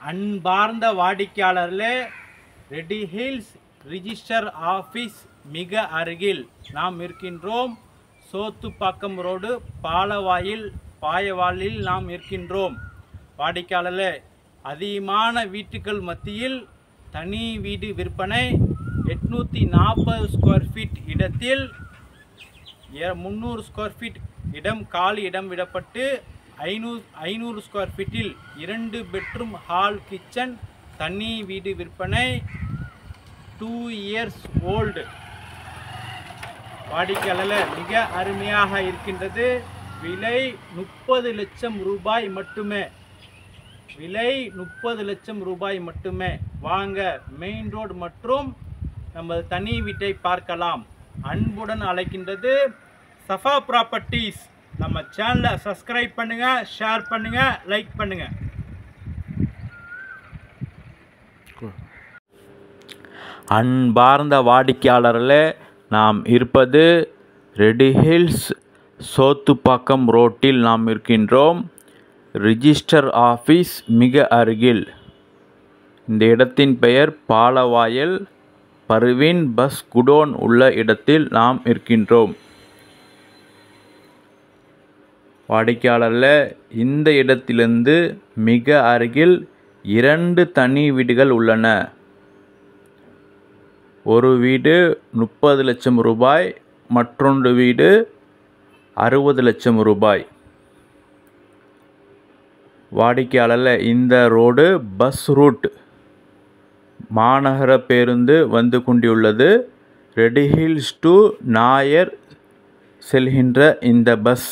அன்பார்ந்த வாடிக்கையாளர்களே Reddy hills register office மிக அருகில் நாம் இருக்கின்றோம் சோத்துப்பாக்கம் ரோடு பாலவாயில் பாயவாலில் நாம் இருக்கின்றோம் வாடிக்கையாளர்களே அதிகமான வீட்டுகள் மத்தியில் தனி வீடு விற்பனை எட்நூற்றி நாற்பது ஸ்கொயர் ஃபீட் இடத்தில் ஏ- முந்நூறு ஸ்கொயர் ஃபீட் இடம் காலி இடம் விடப்பட்டு ஐநூறு ஐநூறு ஸ்கொயர் ஃபீட்டில் இரண்டு பெட்ரூம் ஹால் கிச்சன் தனி வீடு விற்பனை டூ இயர்ஸ் ஓல்டு வாடிக்கையாளர் மிக அருமையாக இருக்கின்றது விலை முப்பது லட்சம் ரூபாய் மட்டுமே விலை முப்பது லட்சம் ரூபாய் மட்டுமே வாங்க மெயின் ரோடு மற்றும் நமது தனி வீட்டை பார்க்கலாம் அன்புடன் அழைக்கின்றது சஃபா ப்ராப்பர்ட்டிஸ் நம்ம சேனலை சப்ஸ்கிரைப் பண்ணுங்க ஷேர் பண்ணுங்க லைக் பண்ணுங்க அன்பார்ந்த வாடிக்கையாளர்களே நாம் இருப்பது ரெடி ஹில்ஸ் சோத்துப்பாக்கம் ரோட்டில் நாம் இருக்கின்றோம் ரிஜிஸ்டர் ஆஃபீஸ் மிக அருகில் இந்த இடத்தின் பெயர் பாலவாயல் பர்வீன் பஸ் குடோன் உள்ள இடத்தில் நாம் இருக்கின்றோம் வாடிக்கையாளரில் இந்த இடத்திலிருந்து மிக அருகில் இரண்டு தனி வீடுகள் உள்ளன ஒரு வீடு முப்பது லட்சம் ரூபாய் மற்றொன்று வீடு அறுபது லட்சம் ரூபாய் வாடிக்கையாளரில் இந்த ரோடு பஸ் ரூட் மாநகர பேருந்து வந்து கொண்டுள்ளது ரெடி ஹில்ஸ் டு நாயர் செல்கின்ற இந்த பஸ்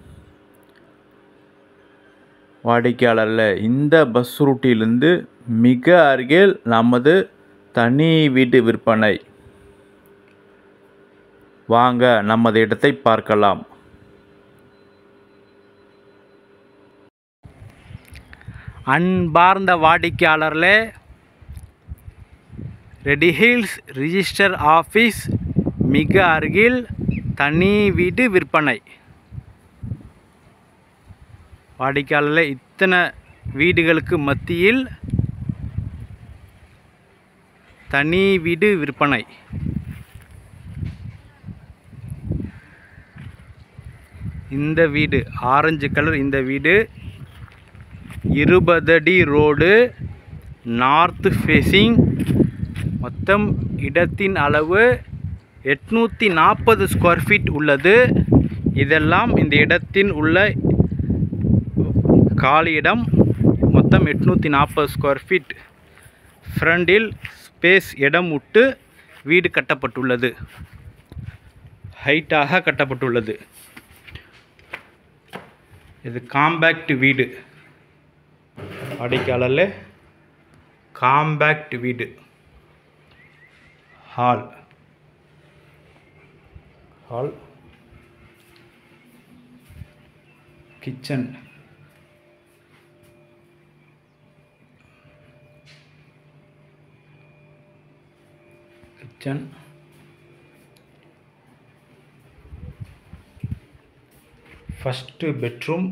வாடிக்கையாளரில் இந்த பஸ் ரூட்டிலிருந்து மிக அருகில் நமது தனி வீடு விற்பனை வாங்க நமது இடத்தை பார்க்கலாம் அன்பார்ந்த வாடிக்கையாளர்களே ரெடி ஹில்ஸ் ரிஜிஸ்டர் ஆஃபீஸ் மிக அருகில் தனி வீடு விற்பனை வாடிக்கையாளர்களே இத்தனை வீடுகளுக்கு மத்தியில் தனி வீடு விற்பனை இந்த வீடு ஆரஞ்சு கலர் இந்த வீடு இருபது அடி ரோடு நார்த் ஃபேஸிங் மொத்தம் இடத்தின் அளவு எட்நூற்றி நாற்பது ஸ்கொயர் ஃபீட் உள்ளது இதெல்லாம் இந்த இடத்தின் உள்ள காலி இடம் மொத்தம் எட்நூற்றி நாற்பது ஸ்கொயர் ஃபீட் ஃப்ரண்டில் ஸ்பேஸ் இடம் விட்டு வீடு கட்டப்பட்டுள்ளது ஹைட்டாக கட்டப்பட்டுள்ளது இது காம்பேக்ட் வீடு வாடிக்கையாளரில் காம்பேக்ட் வீடு hall hall kitchen kitchen first bedroom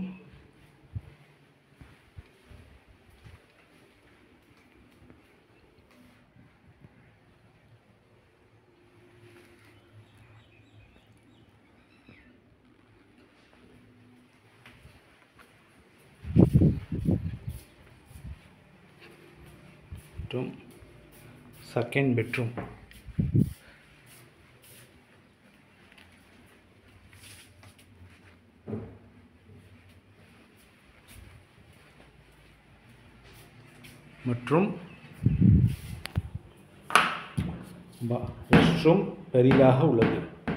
bedroom second bedroom மற்றும் ரெஸ்ட் ரூம் பெரிதாக உள்ளது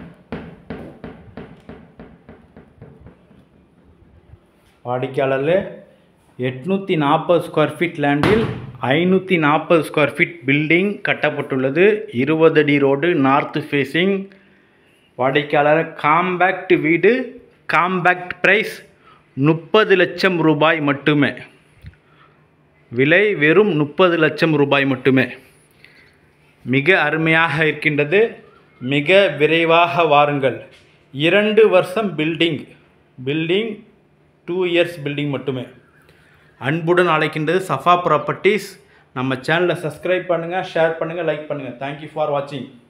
வாடிக்கையாளரில் எட்நூற்றி நாற்பது ஸ்கொயர் ஃபீட் லேண்டில் ஐநூற்றி நாற்பது ஸ்கொயர் ஃபீட் பில்டிங் கட்டப்பட்டுள்ளது இருபது அடி ரோடு நார்த் ஃபேஸிங் வாடிக்கையாளர் காம்பேக்ட் வீடு காம்பேக்ட் ப்ரைஸ் முப்பது லட்சம் ரூபாய் மட்டுமே விலை வெறும் முப்பது லட்சம் ரூபாய் மட்டுமே மிக அருமையாக இருக்கின்றது மிக விரைவாக வாருங்கள் இரண்டு வருஷம் building building two years building மட்டுமே அன்புடன் அழைக்கின்றது சஃபா ப்ராப்பர்ட்டிஸ் நம்ம சேனலை சப்ஸ்கிரைப் பண்ணுங்கள் ஷேர் பண்ணுங்கள் லைக் பண்ணுங்கள் தேங்க்யூ ஃபார் வாட்சிங்